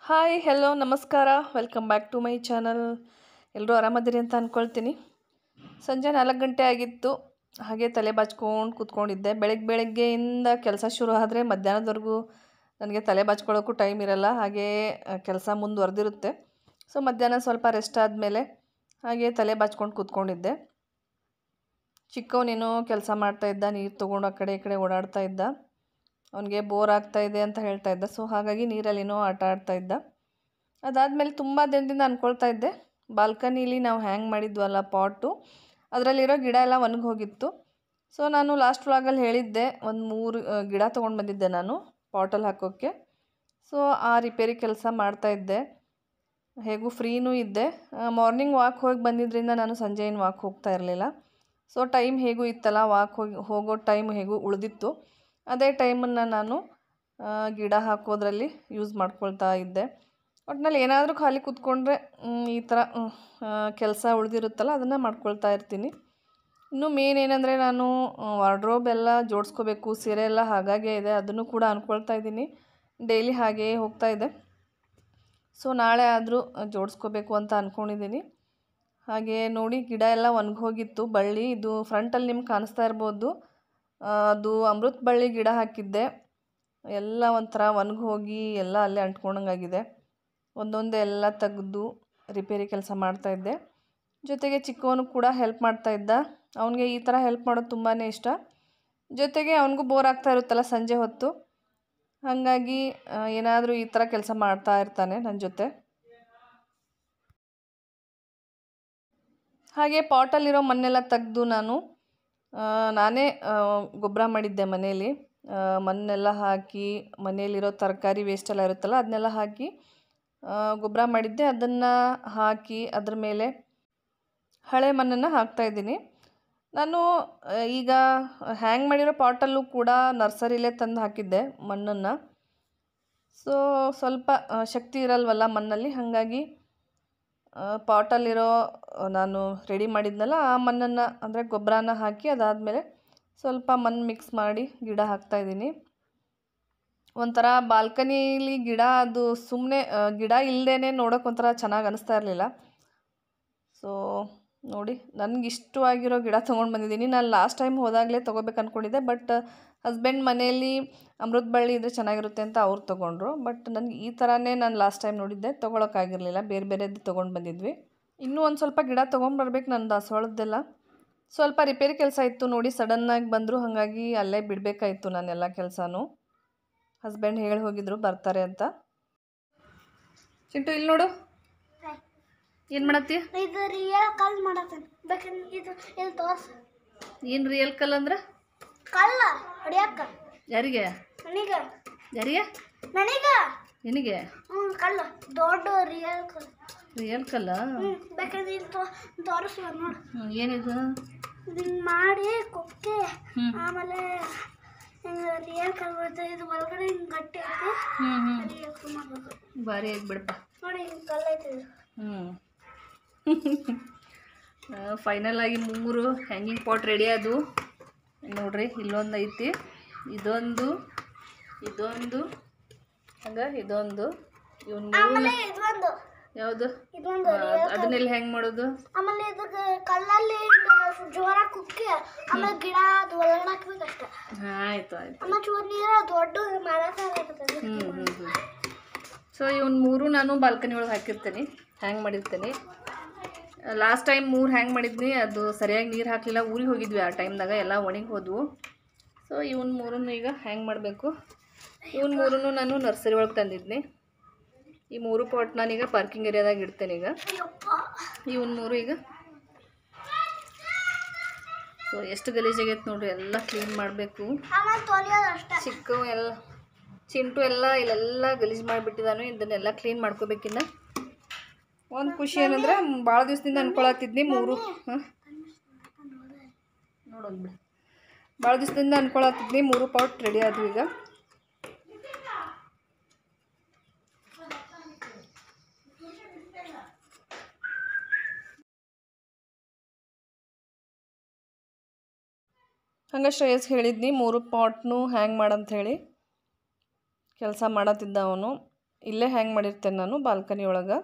hi hello ನಮಸ್ಕಾರ welcome back to my channel ಎಲ್ಲರೂ ಆರಾಮದಿರಿ ಅಂತ ಅಂದ್ಕೊಳ್ತೀನಿ ಸಂಜೆ ನಾಲ್ಕು ಗಂಟೆ ಆಗಿತ್ತು ಹಾಗೆ ತಲೆ ಬಾಚ್ಕೊಂಡು ಕೂತ್ಕೊಂಡಿದ್ದೆ ಬೆಳಗ್ಗೆ ಬೆಳಗ್ಗೆಯಿಂದ ಕೆಲಸ ಶುರು ಆದರೆ ಮಧ್ಯಾಹ್ನದವರೆಗೂ ನನಗೆ ತಲೆ ಬಾಚ್ಕೊಳ್ಳೋಕ್ಕೂ ಟೈಮ್ ಇರಲ್ಲ ಹಾಗೆ ಕೆಲಸ ಮುಂದುವರೆದಿರುತ್ತೆ ಸೊ ಮಧ್ಯಾಹ್ನ ಸ್ವಲ್ಪ ರೆಸ್ಟ್ ಆದಮೇಲೆ ಹಾಗೆ ತಲೆ ಬಾಚ್ಕೊಂಡು ಕೂತ್ಕೊಂಡಿದ್ದೆ ಚಿಕ್ಕವನೇನೋ ಕೆಲಸ ಮಾಡ್ತಾಯಿದ್ದ ನೀರು ತೊಗೊಂಡು ಆ ಕಡೆ ಈ ಕಡೆ ಓಡಾಡ್ತಾ ಇದ್ದ ಅವನಿಗೆ ಬೋರ್ ಆಗ್ತಾ ಇದೆ ಅಂತ ಹೇಳ್ತಾ ಇದ್ದ ಸೊ ಹಾಗಾಗಿ ನೀರಲ್ಲಿನೋ ಆಟ ಆಡ್ತಾ ಇದ್ದ ಅದಾದಮೇಲೆ ತುಂಬ ದಿನದಿಂದ ಅಂದ್ಕೊಳ್ತಾ ಇದ್ದೆ ಬಾಲ್ಕನಿಲಿ ನಾವು ಹ್ಯಾಂಗ್ ಮಾಡಿದ್ವಲ್ಲ ಪಾಟು ಅದರಲ್ಲಿರೋ ಗಿಡ ಎಲ್ಲ ಒಣಗಿ ಹೋಗಿತ್ತು ಸೊ ನಾನು ಲಾಸ್ಟ್ ವ್ಲಾಗಲ್ಲಿ ಹೇಳಿದ್ದೆ ಒಂದು ಮೂರು ಆ, ಗಿಡ ತೊಗೊಂಡು ಬಂದಿದ್ದೆ ನಾನು ಪಾಟಲ್ಲಿ ಹಾಕೋಕ್ಕೆ ಸೊ ಆ ರಿಪೇರಿ ಕೆಲಸ ಮಾಡ್ತಾಯಿದ್ದೆ ಹೇಗೂ ಫ್ರೀನೂ ಇದ್ದೆ ಮಾರ್ನಿಂಗ್ ವಾಕ್ ಹೋಗಿ ಬಂದಿದ್ದರಿಂದ ನಾನು ಸಂಜೆ ಏನು ವಾಕ್ ಹೋಗ್ತಾ ಇರಲಿಲ್ಲ ಸೊ ಟೈಮ್ ಹೇಗೂ ಇತ್ತಲ್ಲ ವಾಕ್ ಹೋಗಿ ಹೋಗೋ ಟೈಮ್ ಹೇಗೂ ಉಳಿದಿತ್ತು ಅದೇ ಟೈಮನ್ನು ನಾನು ಆ, ಗಿಡ ಹಾಕೋದ್ರಲ್ಲಿ ಯೂಸ್ ಮಾಡ್ಕೊಳ್ತಾ ಇದ್ದೆ ಒಟ್ಟಿನಲ್ಲಿ ಏನಾದರೂ ಖಾಲಿ ಕೂತ್ಕೊಂಡ್ರೆ ಮ್, ಈ ಥರ ಕೆಲಸ ಉಳಿದಿರುತ್ತಲ್ಲ ಅದನ್ನು ಮಾಡ್ಕೊಳ್ತಾ ಇರ್ತೀನಿ ಇನ್ನು ಮೇನ್ ಏನಂದರೆ ನಾನು ವಾರ್ಡ್ರೋಬ್ ಎಲ್ಲ ಜೋಡಿಸ್ಕೋಬೇಕು ಸೀರೆ ಎಲ್ಲ ಹಾಗಾಗೇ ಇದೆ ಅದನ್ನು ಕೂಡ ಅಂದ್ಕೊಳ್ತಾ ಇದ್ದೀನಿ ಡೈಲಿ ಹಾಗೇ ಹೋಗ್ತಾ ಇದೆ ಸೊ ನಾಳೆ ಆದರೂ ಜೋಡಿಸ್ಕೋಬೇಕು ಅಂತ ಅಂದ್ಕೊಂಡಿದ್ದೀನಿ ಹಾಗೆ ನೋಡಿ ಗಿಡ ಎಲ್ಲ ಒಣಗೋಗಿತ್ತು ಬಳ್ಳಿ ಇದು ಫ್ರಂಟಲ್ಲಿ ನಿಮ್ಗೆ ಕಾಣಿಸ್ತಾ ಇರ್ಬೋದು ಆ, ಅದು ಅಮೃತ ಬಳ್ಳಿ ಗಿಡ ಹಾಕಿದ್ದೆ ಎಲ್ಲ ಒಂಥರ ಒಣಗೋಗಿ ಎಲ್ಲ ಅಲ್ಲೇ ಅಂಟ್ಕೊಂಡಂಗಾಗಿದೆ ಒಂದೊಂದೇ ಎಲ್ಲ ತೆಗೆದು ರಿಪೇರಿ ಕೆಲಸ ಮಾಡ್ತಾಯಿದ್ದೆ ಜೊತೆಗೆ ಚಿಕ್ಕವನು ಕೂಡ ಹೆಲ್ಪ್ ಮಾಡ್ತಾ ಇದ್ದ ಅವನಿಗೆ ಈ ಥರ ಹೆಲ್ಪ್ ಮಾಡೋದು ತುಂಬಾ ಇಷ್ಟ ಜೊತೆಗೆ ಅವನಿಗೂ ಬೋರ್ ಆಗ್ತಾ ಇರುತ್ತಲ್ಲ ಸಂಜೆ ಹೊತ್ತು ಹಾಗಾಗಿ ಏನಾದರೂ ಈ ಥರ ಕೆಲಸ ಮಾಡ್ತಾ ಇರ್ತಾನೆ ನನ್ನ ಜೊತೆ ಹಾಗೆ ಪಾಟಲ್ಲಿರೋ ಮಣ್ಣೆಲ್ಲ ತೆಗೆದು ನಾನು ಆ, ನಾನೇ ಗೊಬ್ಬರ ಮಾಡಿದ್ದೆ ಮನೇಲಿ ಆ, ಮಣ್ಣೆಲ್ಲ ಹಾಕಿ ಮನೆಯಲ್ಲಿರೋ ತರಕಾರಿ ವೇಸ್ಟ್ ಎಲ್ಲ ಇರುತ್ತಲ್ಲ ಅದನ್ನೆಲ್ಲ ಹಾಕಿ ಗೊಬ್ಬರ ಮಾಡಿದ್ದೆ ಅದನ್ನು ಹಾಕಿ ಅದ್ರ ಮೇಲೆ ಹಳೆ ಮಣ್ಣನ್ನು ಹಾಕ್ತಾಯಿದ್ದೀನಿ ನಾನು ಆ, ಈಗ ಹ್ಯಾಂಗ್ ಮಾಡಿರೋ ಪಾಟಲ್ಲೂ ಕೂಡ ನರ್ಸರಿಲೇ ತಂದು ಹಾಕಿದ್ದೆ ಮಣ್ಣನ್ನು ಸೊ ಸ್ವಲ್ಪ ಆ, ಶಕ್ತಿ ಇರಲ್ವಲ್ಲ ಮಣ್ಣಲ್ಲಿ ಹಾಗಾಗಿ ಪಾಟಲ್ಲಿರೋ ನಾನು ರೆಡಿ ಮಾಡಿದ್ನಲ್ಲ ಆ ಮಣ್ಣನ್ನು ಅಂದರೆ ಗೊಬ್ಬರನ ಹಾಕಿ ಅದಾದಮೇಲೆ ಸ್ವಲ್ಪ ಮಣ್ಣು ಮಿಕ್ಸ್ ಮಾಡಿ ಗಿಡ ಹಾಕ್ತಾಯಿದ್ದೀನಿ ಒಂಥರ ಬಾಲ್ಕನಿಲಿ ಗಿಡ ಅದು ಸುಮ್ಮನೆ ಗಿಡ ಇಲ್ಲದೇ ನೋಡೋಕೆ ಒಂಥರ ಚೆನ್ನಾಗಿ ಅನಿಸ್ತಾ ಇರಲಿಲ್ಲ ಸೊ ನೋಡಿ ನನಗೆ ಇಷ್ಟವಾಗಿರೋ ಗಿಡ ತೊಗೊಂಡು ಬಂದಿದ್ದೀನಿ ನಾನು ಲಾಸ್ಟ್ ಟೈಮ್ ಹೋದಾಗಲೇ ತೊಗೋಬೇಕು ಅಂದ್ಕೊಂಡಿದ್ದೆ ಬಟ್ ಹಸ್ಬೆಂಡ್ ಮನೆಯಲ್ಲಿ ಅಮೃತ ಬಳ್ಳಿ ಇದ್ದರೆ ಚೆನ್ನಾಗಿರುತ್ತೆ ಅಂತ ಅವ್ರು ತೊಗೊಂಡ್ರು ಬಟ್ ನನಗೆ ಈ ಥರನೇ ನಾನು ಲಾಸ್ಟ್ ಟೈಮ್ ನೋಡಿದ್ದೆ ತೊಗೊಳಕ್ಕಾಗಿರಲಿಲ್ಲ ಬೇರೆ ಬೇರೆದು ತೊಗೊಂಡು ಬಂದಿದ್ವಿ ಇನ್ನೂ ಒಂದು ಸ್ವಲ್ಪ ಗಿಡ ತೊಗೊಂಬರ್ಬೇಕು ನನ್ನ ದಾಸವಾಳದ್ದೆಲ್ಲ ಸ್ವಲ್ಪ ರಿಪೇರಿ ಕೆಲಸ ಇತ್ತು ನೋಡಿ ಸಡನ್ನಾಗಿ ಬಂದರು ಹಾಗಾಗಿ ಅಲ್ಲೇ ಬಿಡಬೇಕಾಯಿತು ನಾನೆಲ್ಲ ಕೆಲಸನೂ ಹಸ್ಬೆಂಡ್ ಹೇಳಿ ಹೋಗಿದ್ರು ಬರ್ತಾರೆ ಅಂತ ಚಿಂಟು ಇಲ್ಲಿ ನೋಡು ಏನು ಮಾಡತ್ತಿ ಇದು ರಿಯಲ್ ಕಲ್ ಮಾಡತ್ತೇನೆ ಬೇಕಂದ್ರೆ ಇದು ಇದು ತೋರ್ಸ ಏನು ರಿಯಲ್ ಕಲ್ ಅಂದ್ರೆ ಕಲ್ಲ ಹೊಡಿಯಕ್ಕ ಯಾರಿಗೆ ನನಗ ಯಾರಿಗೆ ನನಗ ನಿನಗೆ ಹ್ಞೂ ಕಲ್ಲ ದೊಡ್ಡ ರಿಯಲ್ ಕಲ್ ರಿಯಲ್ ಕಲ್ಲ ಹ್ಞೂ ಬೇಕಂದ್ರೆ ಇದು ತೋ ತೋರಿಸುವ ನೋಡು ಹ್ಮ್, ಏನಿದು ಇದನ್ನ ಮಾಡಿ ಕೊಕ್ಕೆ ಹ್ಞೂ ಆಮೇಲೆ ಹಿಂಗೆ ರಿಯಲ್ ಕಲ್ ಬರುತ್ತೆ ಇದು ಒಳಗಡೆ ಹಿಂಗೆ ಗಟ್ಟಿ ಐತಿ ಹ್ಞೂ ಹ್ಞೂ ರಿಯಲ್ ಕಲ್ ಮಾಡ್ಬೇಕು ಭಾರಿ ಆಗಿ ಬಿಡಪ್ಪ ನೋಡಿ ಹಿಂಗೆ ಕಲ್ ಐತಿ ಇದು ಹ್ಞೂ ಫೈನಲ್ ಆಗಿ ಮೂರು ಹ್ಯಾಂಗಿಂಗ್ ಪಾಟ್ ರೆಡಿ ಅದು ನೋಡ್ರಿ ಇಲ್ಲೊಂದು ಐತಿ ಇದೊಂದು ಇದೊಂದು ಹಂಗೆ ಇದೊಂದು ಇವನ್ ಮೂರು ಆಮೇಲೆ ಇದೊಂದು ಯಾವುದು ಇದೊಂದು ಅದನ್ನೆಲ್ಲ ಹೆಂಗೆ ಮಾಡೋದು ಆಮೇಲೆ ಇದಕ್ಕೆ ಕಲ್ಲಲ್ಲಿ ಹಿಂಗೆ ಜೋರಾಗಿ ಕುಕ್ಕಿ ಆಮೇಲೆ ಗಿಡ ಅದು ಒಳಗಡೆ ಹಾಕ್ಬೇಕಷ್ಟೆ ಹಾಂ ಆಯಿತು ಆಯಿತು ಆಮೇಲೆ ಚೂರು ನೀರು ದೊಡ್ಡ ಮರಕಾಲ ಇರ್ತದೆ ಹ್ಞೂ ಹ್ಞೂ ಹ್ಞೂ ಸೊ ಇವನ್ ಮೂರು ನಾನು ಬಾಲ್ಕನಿ ಒಳಗೆ ಹಾಕಿರ್ತೀನಿ ಹ್ಯಾಂಗ್ ಮಾಡಿರ್ತೀನಿ ಲಾಸ್ಟ್ ಟೈಮ್ ಮೂರು ಹ್ಯಾಂಗ್ ಮಾಡಿದ್ನಿ ಅದು ಸರಿಯಾಗಿ ನೀರು ಹಾಕಲಿಲ್ಲ ಊರಿಗೆ ಹೋಗಿದ್ವಿ ಆ ಟೈಮ್ದಾಗ ಎಲ್ಲ ಒಣಗಿ ಹೋದ್ವು ಸೊ ಇವನ್ ಮೂರನ್ನು ಈಗ ಹ್ಯಾಂಗ್ ಮಾಡಬೇಕು ಇವನ್ ಮೂರನ್ನು ನಾನು ನರ್ಸರಿ ಒಳಗೆ ತಂದಿದ್ನಿ ಈ ಮೂರು ಪಾಟ್ ನಾನೀಗ ಪಾರ್ಕಿಂಗ್ ಏರಿಯಾದಾಗ ಇಡ್ತೇನೆ ಈಗ ಅಯ್ಯಪ್ಪ ಇವನ್ ಮೂರು ಈಗ ಸೊ ಎಷ್ಟು ಗಲೀಜಾಗೈತೆ ನೋಡ್ರಿ ಎಲ್ಲ ಕ್ಲೀನ್ ಮಾಡಬೇಕು ಆಮೇಲೆ ತೊಳೆಯೋದು ಅಷ್ಟೇ ಚಿಕ್ಕವು ಎಲ್ಲ ಚಿಂಟು ಎಲ್ಲ ಇಲ್ಲೆಲ್ಲ ಗಲೀಜು ಮಾಡಿಬಿಟ್ಟಿದ್ದಾನು ಇದನ್ನೆಲ್ಲ ಕ್ಲೀನ್ ಮಾಡ್ಕೋಬೇಕಿನ್ನ ಒಂದು ಖುಷಿ ಏನಂದ್ರೆ ಭಾಳ ದಿವಸದಿಂದ ಅನ್ಕೊಳತ್ತಿದ್ನಿ ಮೂರು ಹಾಂ ನೋಡೋದು ಬಿಡು ಭಾಳ ದಿವಸದಿಂದ ಅನ್ಕೊಳತ್ತಿದ್ನಿ ಮೂರು ಪಾಟ್ ರೆಡಿ ಆದವು ಈಗ ಹಂಗೆ ಶ್ರೇಯಸ್ ಹೇಳಿದ್ನಿ ಮೂರು ಪಾಟ್ನು ಹ್ಯಾಂಗ್ ಮಾಡಂತ ಹೇಳಿ ಕೆಲಸ ಮಾಡತ್ತಿದ್ದ ಅವನು ಇಲ್ಲೇ ಹ್ಯಾಂಗ್ ಮಾಡಿರ್ತೇನೆ ನಾನು ಬಾಲ್ಕನಿ ಒಳಗೆ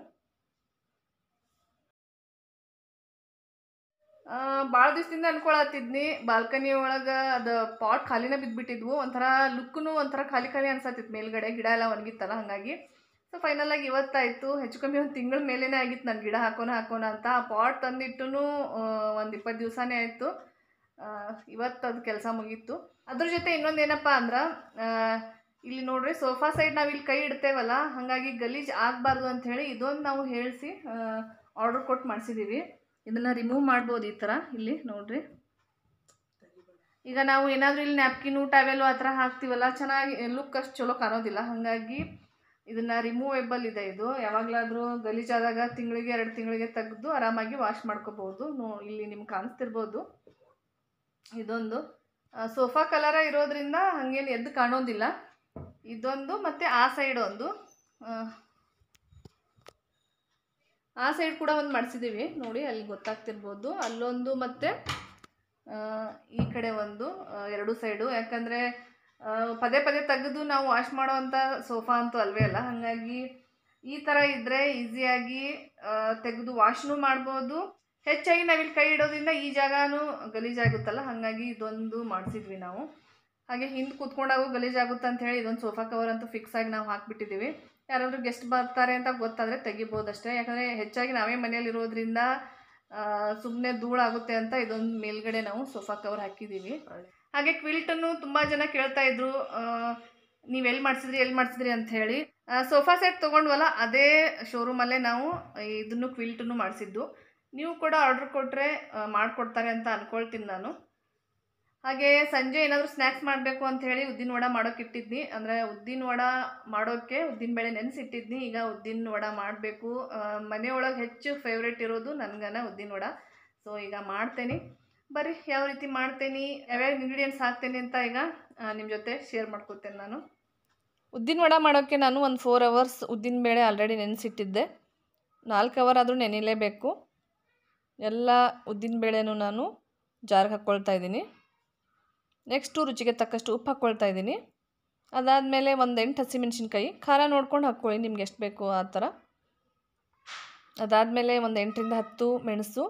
ಭಾಳ ದಿವಸದಿಂದ ಅನ್ಕೊಳತ್ತಿದ್ನಿ ಬಾಲ್ಕನಿ ಒಳಗೆ ಅದು ಪಾಟ್ ಖಾಲಿನ ಬಿದ್ದುಬಿಟ್ಟಿದ್ವು ಒಂಥರ ಲುಕ್ನು ಒಂಥರ ಖಾಲಿ ಖಾಲಿ ಅನ್ಸತ್ತಿತ್ತು ಮೇಲ್ಗಡೆ ಗಿಡ ಎಲ್ಲ ಒಣಗಿತ್ತಲ್ಲ ಹಾಗಾಗಿ ಸೊ ಫೈನಲಾಗಿ ಇವತ್ತಾಯಿತು ಹೆಚ್ಚು ಕಮ್ಮಿ ಒಂದು ತಿಂಗಳ ಮೇಲೇ ಆಗಿತ್ತು ನಾನು ಗಿಡ ಹಾಕೋಣ ಹಾಕೋಣ ಅಂತ ಆ ಪಾಟ್ ತಂದಿಟ್ಟು ಒಂದು ಇಪ್ಪತ್ತು ದಿವಸನೇ ಆಯಿತು ಇವತ್ತು ಅದು ಕೆಲಸ ಮುಗೀತು ಅದ್ರ ಜೊತೆ ಇನ್ನೊಂದು ಏನಪ್ಪ ಅಂದ್ರೆ ಇಲ್ಲಿ ನೋಡ್ರಿ ಸೋಫಾ ಸೈಡ್ ನಾವು ಇಲ್ಲಿ ಕೈ ಇಡ್ತೇವಲ್ಲ ಹಾಗಾಗಿ ಗಲೀಜು ಆಗಬಾರ್ದು ಅಂತ ಹೇಳಿ ಇದೊಂದು ನಾವು ಹೇಳಿಸಿ ಆರ್ಡರ್ ಕೊಟ್ಟು ಮಾಡಿಸಿದ್ದೀವಿ ಇದನ್ನು ರಿಮೂವ್ ಮಾಡ್ಬೋದು ಈ ಥರ ಇಲ್ಲಿ ನೋಡ್ರಿ ಈಗ ನಾವು ಏನಾದರೂ ಇಲ್ಲಿ ನ್ಯಾಪ್ಕಿನು ಟ್ಯಾವೆಲು ಆ ಥರ ಹಾಕ್ತೀವಲ್ಲ ಚೆನ್ನಾಗಿ ಲುಕ್ ಅಷ್ಟು ಚಲೋ ಕಾಣೋದಿಲ್ಲ ಹಾಗಾಗಿ ಇದನ್ನು ರಿಮೂವೇಬಲ್ ಇದೆ ಇದು ಯಾವಾಗಲಾದರೂ ಗಲೀಜಾದಾಗ ತಿಂಗಳಿಗೆ ಎರಡು ತಿಂಗಳಿಗೆ ತೆಗೆದು ಆರಾಮಾಗಿ ವಾಶ್ ಮಾಡ್ಕೋಬೋದು ನೋ ಇಲ್ಲಿ ನಿಮ್ಗೆ ಕಾಣಿಸ್ತಿರ್ಬೋದು ಇದೊಂದು ಸೋಫಾ ಕಲರ ಇರೋದ್ರಿಂದ ಹಾಗೇನು ಎದ್ದು ಕಾಣೋದಿಲ್ಲ ಇದೊಂದು ಮತ್ತು ಆ ಸೈಡ್ ಒಂದು ಆ, ಆ ಸೈಡ್ ಕೂಡ ಒಂದು ಮಾಡಿಸಿದ್ದೀವಿ ನೋಡಿ ಅಲ್ಲಿ ಗೊತ್ತಾಗ್ತಿರ್ಬೋದು ಅಲ್ಲೊಂದು ಮತ್ತು ಈ ಕಡೆ ಒಂದು ಆ, ಎರಡು ಸೈಡು ಯಾಕಂದರೆ ಪದೇ ಪದೇ ತೆಗೆದು ನಾವು ವಾಶ್ ಮಾಡೋವಂಥ ಸೋಫಾ ಅಂತೂ ಅಲ್ವೇ ಅಲ್ಲ ಹಾಗಾಗಿ ಈ ಥರ ಇದ್ದರೆ ಈಸಿಯಾಗಿ ತೆಗೆದು ವಾಶ್ನೂ ಮಾಡ್ಬೋದು ಹೆಚ್ಚಾಗಿ ನಾವಿಲ್ಲಿ ಕೈ ಇಡೋದ್ರಿಂದ ಈ ಜಾಗನೂ ಗಲೀಜಾಗುತ್ತಲ್ಲ ಹಾಗಾಗಿ ಇದೊಂದು ಮಾಡಿಸಿದ್ವಿ ನಾವು ಹಾಗೆ ಹಿಂದೆ ಕೂತ್ಕೊಂಡಾಗೂ ಗಲೀಜಾಗುತ್ತೆ ಅಂತ ಹೇಳಿ ಇದೊಂದು ಸೋಫಾ ಕವರ್ ಅಂತೂ ಫಿಕ್ಸ್ ಆಗಿ ನಾವು ಹಾಕಿಬಿಟ್ಟಿದ್ದೀವಿ ಯಾರಾದರೂ ಗೆಸ್ಟ್ ಬರ್ತಾರೆ ಅಂತ ಗೊತ್ತಾದರೆ ತೆಗಿಬೋದಷ್ಟೇ ಯಾಕಂದರೆ ಹೆಚ್ಚಾಗಿ ನಾವೇ ಮನೇಲಿ ಇರೋದ್ರಿಂದ ಸುಮ್ಮನೆ ಧೂಳಾಗುತ್ತೆ ಅಂತ ಇದೊಂದು ಮೇಲ್ಗಡೆ ನಾವು ಸೋಫಾ ಕವರ್ ಹಾಕಿದ್ದೀವಿ ಹಾಗೆ ಕ್ವಿಲ್ಟನ್ನು ತುಂಬ ಜನ ಕೇಳ್ತಾ ಇದ್ರು ನೀವು ಎಲ್ಲಿ ಮಾಡಿಸಿದ್ರಿ ಎಲ್ಲಿ ಮಾಡಿಸಿದ್ರಿ ಅಂತ ಹೇಳಿ ಸೋಫಾ ಸೆಟ್ ತೊಗೊಂಡ್ವಲ್ಲ ಅದೇ ಶೋರೂಮಲ್ಲೇ ನಾವು ಇದನ್ನು ಕ್ವಿಲ್ಟನ್ನು ಮಾಡಿಸಿದ್ದು ನೀವು ಕೂಡ ಆರ್ಡ್ರ್ ಕೊಟ್ಟರೆ ಮಾಡಿಕೊಡ್ತಾರೆ ಅಂತ ಅಂದ್ಕೊಳ್ತೀನಿ ನಾನು ಹಾಗೆ ಸಂಜೆ ಏನಾದರೂ ಸ್ನ್ಯಾಕ್ಸ್ ಮಾಡಬೇಕು ಅಂತ ಹೇಳಿ ಉದ್ದಿನ ವಡ ಮಾಡೋಕೆ ಇಟ್ಟಿದ್ನಿ ಅಂದರೆ ಉದ್ದಿನ ವಡ ಮಾಡೋಕ್ಕೆ ಉದ್ದಿನ ಬೇಳೆ ನೆನೆಸಿಟ್ಟಿದ್ನಿ ಈಗ ಉದ್ದಿನ ವಡ ಮಾಡಬೇಕು ಮನೆಯೊಳಗೆ ಹೆಚ್ಚು ಫೇವ್ರೇಟ್ ಇರೋದು ನನಗನ ಉದ್ದಿನ ವಡ ಸೊ ಈಗ ಮಾಡ್ತೇನೆ ಬರ್ರಿ ಯಾವ ರೀತಿ ಮಾಡ್ತೇನೆ ಯಾವ್ಯಾವ ಇಂಗ್ರೀಡಿಯೆಂಟ್ಸ್ ಹಾಕ್ತೇನೆ ಅಂತ ಈಗ ನಿಮ್ಮ ಜೊತೆ ಶೇರ್ ಮಾಡ್ಕೊತೇನೆ ನಾನು ಉದ್ದಿನ ವಡ ಮಾಡೋಕ್ಕೆ ನಾನು ಒಂದು ಫೋರ್ ಅವರ್ಸ್ ಉದ್ದಿನ ಬೇಳೆ ಆಲ್ರೆಡಿ ನೆನೆಸಿಟ್ಟಿದ್ದೆ ನಾಲ್ಕು ಅವರ್ ಆದರೂ ನೆನೆಯಲೇಬೇಕು ಎಲ್ಲ ಉದ್ದಿನ ಬೇಳೆನೂ ನಾನು ಜಾರ್ಗೆ ಹಾಕ್ಕೊಳ್ತಾ ಇದ್ದೀನಿ ನೆಕ್ಸ್ಟು ರುಚಿಗೆ ತಕ್ಕಷ್ಟು ಉಪ್ಪು ಹಾಕ್ಕೊಳ್ತಾ ಇದ್ದೀನಿ ಅದಾದಮೇಲೆ ಒಂದು ಎಂಟು ಹಸಿಮೆಣ್ಸಿನ್ಕಾಯಿ ಖಾರ ನೋಡ್ಕೊಂಡು ಹಾಕ್ಕೊಳ್ಳಿ ನಿಮ್ಗೆ ಎಷ್ಟು ಬೇಕು ಆ ಥರ ಅದಾದಮೇಲೆ ಒಂದು ಎಂಟರಿಂದ ಹತ್ತು ಮೆಣಸು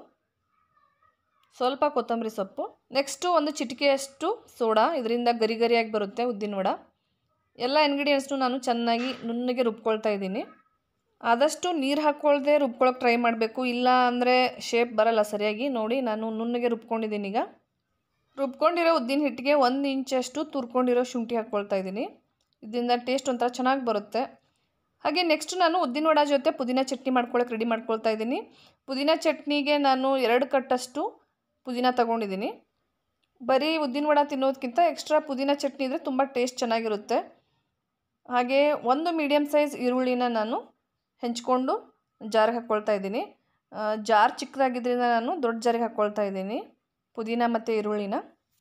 ಸ್ವಲ್ಪ ಕೊತ್ತಂಬರಿ ಸೊಪ್ಪು ನೆಕ್ಸ್ಟು ಒಂದು ಚಿಟಿಕೆಯಷ್ಟು ಸೋಡಾ ಇದರಿಂದ ಗರಿ ಗರಿಯಾಗಿ ಬರುತ್ತೆ ಉದ್ದಿನ ವಡ ಎಲ್ಲ ಇಂಗ್ರೀಡಿಯೆಂಟ್ಸ್ನು ನಾನು ಚೆನ್ನಾಗಿ ನುಣ್ಣಗೆ ರುಬ್ಕೊಳ್ತಾ ಇದ್ದೀನಿ ಆದಷ್ಟು ನೀರು ಹಾಕ್ಕೊಳ್ದೆ ರುಬ್ಕೊಳಕ್ಕೆ ಟ್ರೈ ಮಾಡಬೇಕು ಇಲ್ಲ ಅಂದರೆ ಶೇಪ್ ಬರಲ್ಲ ಸರಿಯಾಗಿ ನೋಡಿ ನಾನು ನುಣ್ಣಗೆ ರುಬ್ಕೊಂಡಿದ್ದೀನಿ ಈಗ ರುಬ್ಕೊಂಡಿರೋ ಉದ್ದಿನ ಹಿಟ್ಟಿಗೆ ಒಂದು ಇಂಚಷ್ಟು ತುರ್ಕೊಂಡಿರೋ ಶುಂಠಿ ಹಾಕ್ಕೊಳ್ತಾ ಇದ್ದೀನಿ ಇದರಿಂದ ಟೇಸ್ಟ್ ಒಂಥರ ಚೆನ್ನಾಗಿ ಬರುತ್ತೆ ಹಾಗೆ ನೆಕ್ಸ್ಟ್ ನಾನು ಉದ್ದಿನ ವಡ ಜೊತೆ ಪುದೀನ ಚಟ್ನಿ ಮಾಡ್ಕೊಳಕ್ಕೆ ರೆಡಿ ಮಾಡ್ಕೊಳ್ತಾ ಇದ್ದೀನಿ ಪುದೀನ ಚಟ್ನಿಗೆ ನಾನು ಎರಡು ಕಟ್ಟಷ್ಟು ಪುದೀನ ತಗೊಂಡಿದ್ದೀನಿ ಬರೀ ಉದ್ದಿನ ವಡ ತಿನ್ನೋದಕ್ಕಿಂತ ಎಕ್ಸ್ಟ್ರಾ ಪುದೀನ ಚಟ್ನಿ ಇದ್ದರೆ ತುಂಬ ಟೇಸ್ಟ್ ಚೆನ್ನಾಗಿರುತ್ತೆ ಹಾಗೆ ಒಂದು ಮೀಡಿಯಮ್ ಸೈಜ್ ಈರುಳ್ಳಿನ ನಾನು ಹೆಂಚ್ಕೊಂಡು ಜಾರಿಗೆ ಹಾಕ್ಕೊಳ್ತಾ ಇದ್ದೀನಿ ಜಾರ್ ಚಿಕ್ಕದಾಗಿದ್ದರಿಂದ ನಾನು ದೊಡ್ಡ ಜಾರಿಗೆ ಹಾಕ್ಕೊಳ್ತಾ ಇದ್ದೀನಿ ಪುದೀನ ಮತ್ತು ಈರುಳ್ಳಿನ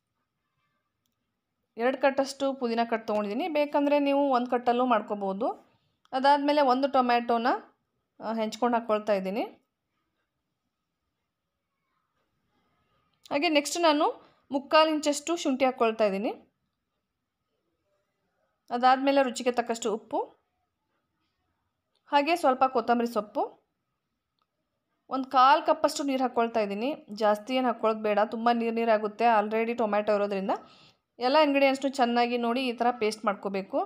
ಎರಡು ಕಟ್ಟಷ್ಟು ಪುದೀನ ಕಟ್ ತೊಗೊಂಡಿದ್ದೀನಿ ಬೇಕಂದರೆ ನೀವು ಒಂದು ಕಟ್ಟಲ್ಲೂ ಮಾಡ್ಕೋಬೋದು ಅದಾದಮೇಲೆ ಒಂದು ಟೊಮ್ಯಾಟೋನ ಹೆಂಚ್ಕೊಂಡು ಹಾಕ್ಕೊಳ್ತಾ ಇದ್ದೀನಿ ಹಾಗೆ ನೆಕ್ಸ್ಟ್ ನಾನು ಮುಕ್ಕಾಲು ಇಂಚಷ್ಟು ಶುಂಠಿ ಹಾಕ್ಕೊಳ್ತಾ ಇದ್ದೀನಿ ಅದಾದಮೇಲೆ ರುಚಿಗೆ ತಕ್ಕಷ್ಟು ಉಪ್ಪು ಹಾಗೆ ಸ್ವಲ್ಪ ಕೊತ್ತಂಬರಿ ಸೊಪ್ಪು ಒಂದು ಕಾಲು ಕಪ್ಪಷ್ಟು ನೀರು ಹಾಕ್ಕೊಳ್ತಾ ಇದ್ದೀನಿ ಜಾಸ್ತಿ ಏನು ಹಾಕ್ಕೊಳ್ಳೋದು ಬೇಡ ತುಂಬ ನೀರು ನೀರಾಗುತ್ತೆ ಆಲ್ರೆಡಿ ಟೊಮ್ಯಾಟೊ ಇರೋದ್ರಿಂದ ಎಲ್ಲ ಇಂಗ್ರೀಡಿಯೆಂಟ್ಸ್ನು ಚೆನ್ನಾಗಿ ನೋಡಿ ಈ ಥರ ಪೇಸ್ಟ್ ಮಾಡ್ಕೋಬೇಕು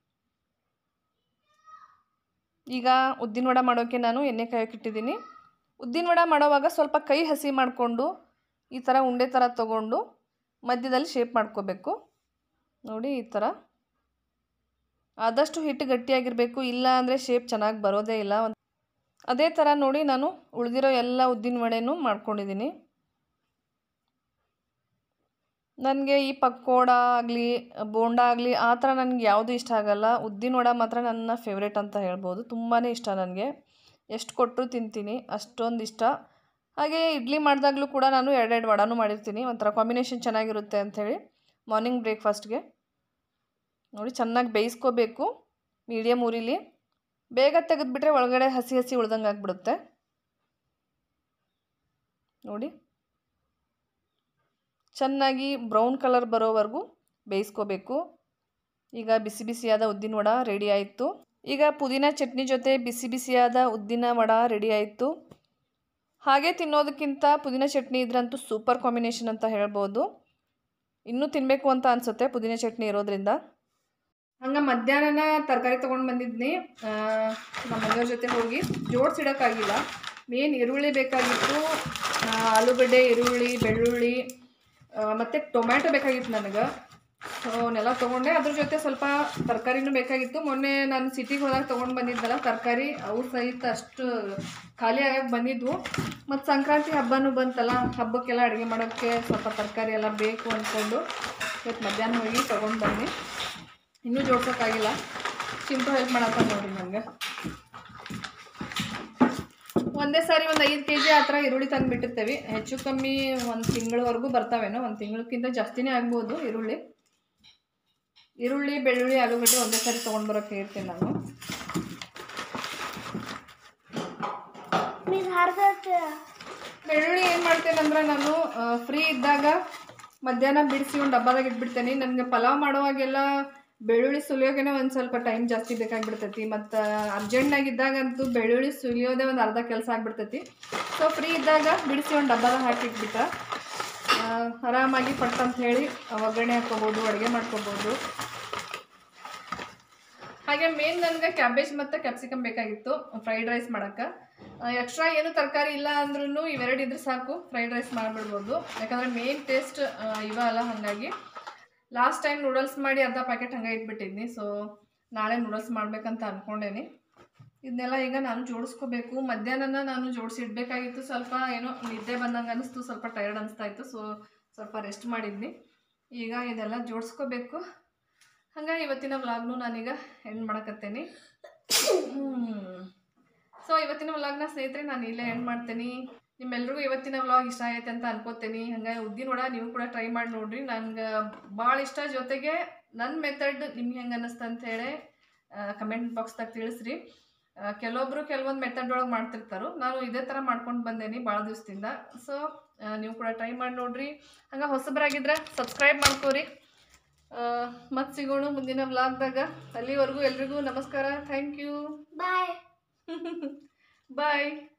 ಈಗ ಉದ್ದಿನ ವಡ ಮಾಡೋಕ್ಕೆ ನಾನು ಎಣ್ಣೆ ಕಾಯೋಕೆ ಇಟ್ಟಿದ್ದೀನಿ ಉದ್ದಿನ ವಡ ಮಾಡೋವಾಗ ಸ್ವಲ್ಪ ಕೈ ಹಸಿ ಮಾಡಿಕೊಂಡು ಈ ಥರ ಉಂಡೆ ಥರ ತೊಗೊಂಡು ಮಧ್ಯದಲ್ಲಿ ಶೇಪ್ ಮಾಡ್ಕೋಬೇಕು ನೋಡಿ ಈ ಥರ ಆದಷ್ಟು ಹಿಟ್ಟು ಗಟ್ಟಿಯಾಗಿರಬೇಕು ಇಲ್ಲ ಅಂದರೆ ಶೇಪ್ ಚೆನ್ನಾಗಿ ಬರೋದೇ ಇಲ್ಲ ಒಂದು ಅದೇ ಥರ ನೋಡಿ ನಾನು ಉಳಿದಿರೋ ಎಲ್ಲ ಉದ್ದಿನ ವಡೆನೂ ಮಾಡ್ಕೊಂಡಿದ್ದೀನಿ ನನಗೆ ಈ ಪಕೋಡ ಆಗಲಿ ಬೋಂಡ ಆಗಲಿ ಆ ಥರ ನನಗೆ ಯಾವುದೂ ಇಷ್ಟ ಆಗಲ್ಲ ಉದ್ದಿನ ವಡ ಮಾತ್ರ ನನ್ನ ಫೇವ್ರೇಟ್ ಅಂತ ಹೇಳ್ಬೋದು ತುಂಬಾ ಇಷ್ಟ ನನಗೆ ಎಷ್ಟು ಕೊಟ್ಟರು ತಿಂತೀನಿ ಅಷ್ಟೊಂದು ಇಷ್ಟ ಹಾಗೆ ಇಡ್ಲಿ ಮಾಡಿದಾಗಲೂ ಕೂಡ ನಾನು ಎರಡೆರಡು ವಡನೂ ಮಾಡಿರ್ತೀನಿ ಒಂಥರ ಕಾಂಬಿನೇಷನ್ ಚೆನ್ನಾಗಿರುತ್ತೆ ಅಂಥೇಳಿ ಮಾರ್ನಿಂಗ್ ಬ್ರೇಕ್ಫಾಸ್ಟ್ಗೆ ನೋಡಿ ಚೆನ್ನಾಗಿ ಬೇಯಿಸ್ಕೋಬೇಕು ಮೀಡಿಯಮ್ ಉರಿಲಿ ಬೇಗ ತೆಗೆದುಬಿಟ್ರೆ ಒಳಗಡೆ ಹಸಿ ಹಸಿ ಉಳ್ದಂಗೆ ಆಗಿಬಿಡುತ್ತೆ ನೋಡಿ ಚೆನ್ನಾಗಿ ಬ್ರೌನ್ ಕಲರ್ ಬರೋವರೆಗೂ ಬೇಯಿಸ್ಕೋಬೇಕು ಈಗ ಬಿಸಿ ಬಿಸಿಯಾದ ಉದ್ದಿನ ವಡ ರೆಡಿ ಆಯಿತು ಈಗ ಪುದೀನ ಚಟ್ನಿ ಜೊತೆ ಬಿಸಿ ಬಿಸಿಯಾದ ಉದ್ದಿನ ವಡ ರೆಡಿ ಆಯಿತು ಹಾಗೆ ತಿನ್ನೋದಕ್ಕಿಂತ ಪುದೀನ ಚಟ್ನಿ ಇದ್ರಂತೂ ಸೂಪರ್ ಕಾಂಬಿನೇಷನ್ ಅಂತ ಹೇಳ್ಬೋದು ಇನ್ನೂ ತಿನ್ನಬೇಕು ಅಂತ ಅನಿಸುತ್ತೆ ಪುದೀನ ಚಟ್ನಿ ಇರೋದ್ರಿಂದ ಹಂಗೆ ಮಧ್ಯಾಹ್ನ ತರಕಾರಿ ತೊಗೊಂಡು ಬಂದಿದ್ನಿ ಆ, ನಮ್ಮ ಮನೆಯವ್ರ ಜೊತೆ ಹೋಗಿ ಜೋಡಿಸಿಡೋಕ್ಕಾಗಿಲ್ಲ ಮೇನ್ ಈರುಳ್ಳಿ ಬೇಕಾಗಿತ್ತು ಆ, ಆಲೂಗಡ್ಡೆ ಈರುಳ್ಳಿ ಬೆಳ್ಳುಳ್ಳಿ ಮತ್ತು ಟೊಮ್ಯಾಟೊ ಬೇಕಾಗಿತ್ತು ನನಗೆ ಸೊ ಅವನ್ನೆಲ್ಲ ತೊಗೊಂಡೆ ಅದ್ರ ಜೊತೆ ಸ್ವಲ್ಪ ತರಕಾರಿನೂ ಬೇಕಾಗಿತ್ತು ಮೊನ್ನೆ ನಾನು ಸಿಟಿಗೆ ಹೋದಾಗ ತೊಗೊಂಡು ಬಂದಿದ್ದಲ್ಲ ತರಕಾರಿ ಅವು ಸಹಿತ ಅಷ್ಟು ಖಾಲಿ ಆಗಕ್ಕೆ ಬಂದಿದ್ವು ಮತ್ತು ಸಂಕ್ರಾಂತಿ ಹಬ್ಬನೂ ಬಂತಲ್ಲ ಹಬ್ಬಕ್ಕೆಲ್ಲ ಅಡುಗೆ ಮಾಡೋಕ್ಕೆ ಸ್ವಲ್ಪ ತರಕಾರಿ ಎಲ್ಲ ಬೇಕು ಅಂದ್ಕೊಂಡು ಇವತ್ತು ಮಧ್ಯಾಹ್ನ ಹೋಗಿ ತೊಗೊಂಡು ಬನ್ನಿ ಇನ್ನೂ ಜೋಡ್ಸೋಕ್ಕಾಗಿಲ್ಲ ಚಿಂಟು ಹೆಲ್ಪ್ ಮಾಡತ್ತ ನೋಡ್ರಿ ನನಗೆ ಒಂದೇ ಸಾರಿ ಒಂದು ಐದು ಕೆ ಜಿ ಆ ಥರ ಈರುಳ್ಳಿ ತಂದು ಬಿಟ್ಟಿರ್ತೇವೆ ಹೆಚ್ಚು ಕಮ್ಮಿ ಒಂದು ತಿಂಗಳವರೆಗೂ ಬರ್ತಾವೇನೋ ಒಂದು ತಿಂಗಳಕ್ಕಿಂತ ಜಾಸ್ತಿನೇ ಆಗ್ಬೋದು ಈರುಳ್ಳಿ ಈರುಳ್ಳಿ ಬೆಳ್ಳುಳ್ಳಿ ಆಲೂಗಡ್ಡೆ ಒಂದೇ ಸಾರಿ ತೊಗೊಂಡು ಬರೋಕ್ಕೆ ಹೇಳ್ತೀನಿ ನಾನು ನೀನು ಹರಿದೈತೆ ಬೆಳ್ಳುಳ್ಳಿ ಏನು ಮಾಡ್ತೇನೆ ಅಂದ್ರೆ ನಾನು ಫ್ರೀ ಇದ್ದಾಗ ಮಧ್ಯಾಹ್ನ ಬಿಡಿಸಿ ಒಂದು ಡಬ್ಬದಾಗ ಇಟ್ಬಿಡ್ತೇನೆ ನನಗೆ ಪಲಾವ್ ಮಾಡುವಾಗೆಲ್ಲ ಬೆಳ್ಳುಳ್ಳಿ ಸುಲಿಯೋಕೆ ಒಂದು ಸ್ವಲ್ಪ ಟೈಮ್ ಜಾಸ್ತಿ ಬೇಕಾಗ್ಬಿಡ್ತೈತಿ ಮತ್ತು ಅರ್ಜೆಂಟ್ನಾಗಿದ್ದಾಗಂತೂ ಬೆಳ್ಳುಳ್ಳಿ ಸುಲಿಯೋದೇ ಒಂದು ಅರ್ಧ ಕೆಲಸ ಆಗ್ಬಿಡ್ತೈತಿ ಸೊ ಫ್ರೀ ಇದ್ದಾಗ ಬಿಡಿಸಿ ಒಂದು ಡಬ್ಬದಾಗ ಹಾಕಿಟ್ಬಿಟ್ಟ ಆ, ಆರಾಮಾಗಿ ಪಟ್ ಅಂತ ಹೇಳಿ ಒಗ್ಗರಣೆ ಹಾಕ್ಕೋಬೋದು ಅಡುಗೆ ಮಾಡ್ಕೋಬೋದು ಹಾಗೆ ಮೇನ್ ನನಗೆ ಕ್ಯಾಬೇಜ್ ಮತ್ತು ಕ್ಯಾಪ್ಸಿಕಮ್ ಬೇಕಾಗಿತ್ತು ಫ್ರೈಡ್ ರೈಸ್ ಮಾಡೋಕ್ಕೆ ಎಕ್ಸ್ಟ್ರಾ ಏನು ತರಕಾರಿ ಇಲ್ಲ ಅಂದ್ರೂ ಇವೆರಡು ಇದ್ರೆ ಸಾಕು ಫ್ರೈಡ್ ರೈಸ್ ಮಾಡಿಬಿಡ್ಬೋದು ಯಾಕಂದರೆ ಮೇನ್ ಟೇಸ್ಟ್ ಇವ ಅಲ್ಲ ಹಾಗಾಗಿ ಲಾಸ್ಟ್ ಟೈಮ್ ನೂಡಲ್ಸ್ ಮಾಡಿ ಅರ್ಧ ಪ್ಯಾಕೆಟ್ ಹಂಗೆ ಇಟ್ಬಿಟ್ಟಿದ್ನಿ ಸೊ ನಾಳೆ ನೂಡಲ್ಸ್ ಮಾಡ್ಬೇಕಂತ ಅಂದ್ಕೊಂಡೇನಿ ಇದನ್ನೆಲ್ಲ ಈಗ ನಾನು ಜೋಡಿಸ್ಕೋಬೇಕು ಮಧ್ಯಾಹ್ನ ನಾನು ಜೋಡಿಸಿಡ್ಬೇಕಾಗಿತ್ತು ಸ್ವಲ್ಪ ಏನೋ ನಿದ್ದೆ ಬಂದಂಗೆ ಅನಿಸ್ತು ಸ್ವಲ್ಪ ಟಯರ್ಡ್ ಅನಿಸ್ತಾ ಇತ್ತು ಸೊ ಸ್ವಲ್ಪ ರೆಸ್ಟ್ ಮಾಡಿದ್ನಿ ಈಗ ಇದೆಲ್ಲ ಜೋಡಿಸ್ಕೋಬೇಕು ಹಂಗೆ ಇವತ್ತಿನ ವ್ಲಾಗ್ನು ನಾನೀಗ ಎಂಡ್ ಮಾಡಕತ್ತೇನೆ ಸೊ ಇವತ್ತಿನ ವ್ಲಾಗ್ನ ಸ್ನೇಹಿತರೆ ನಾನು ಇಲ್ಲೇ ಎಂಡ್ ಮಾಡ್ತೇನೆ ನಿಮ್ಮೆಲ್ರಿಗೂ ಇವತ್ತಿನ ವ್ಲಾಗ್ ಇಷ್ಟ ಆಗೈತೆ ಅಂತ ಅನ್ಕೋತೀನಿ ಹಂಗೆ ಉದ್ದಿನ ವಡ ನೀವು ಕೂಡ ಟ್ರೈ ಮಾಡಿ ನೋಡ್ರಿ ನನ್ಗೆ ಭಾಳ ಇಷ್ಟ ಜೊತೆಗೆ ನನ್ನ ಮೆಥಡ್ ನಿಮ್ಗೆ ಹೆಂಗೆ ಅನ್ನಿಸ್ತು ಅಂತ ಹೇಳಿ ಕಮೆಂಟ್ ಬಾಕ್ಸ್ದಾಗ ತಿಳಿಸ್ರಿ ಆ, ಕೆಲವೊಬ್ರು ಕೆಲವೊಂದು ಮೆಥಡ್ ಒಳಗೆ ಮಾಡ್ತಿರ್ತಾರೋ ನಾನು ಇದೇ ಥರ ಮಾಡ್ಕೊಂಡು ಬಂದೇನಿ ಭಾಳ ದಿವಸದಿಂದ ಸೊ ನೀವು ಕೂಡ ಟ್ರೈ ಮಾಡಿ ನೋಡ್ರಿ ಹಂಗೆ ಹೊಸಬರಾಗಿದ್ರೆ ಸಬ್ಸ್ಕ್ರೈಬ್ ಮಾಡ್ಕೋರಿ ಮತ್ತೆ ಸಿಗೋಣ ಮುಂದಿನ ವ್ಲಾಗ್ದಾಗ ಅಲ್ಲಿವರೆಗೂ ಎಲ್ರಿಗೂ ನಮಸ್ಕಾರ ಥ್ಯಾಂಕ್ ಯು ಬಾಯ್ ಬಾಯ್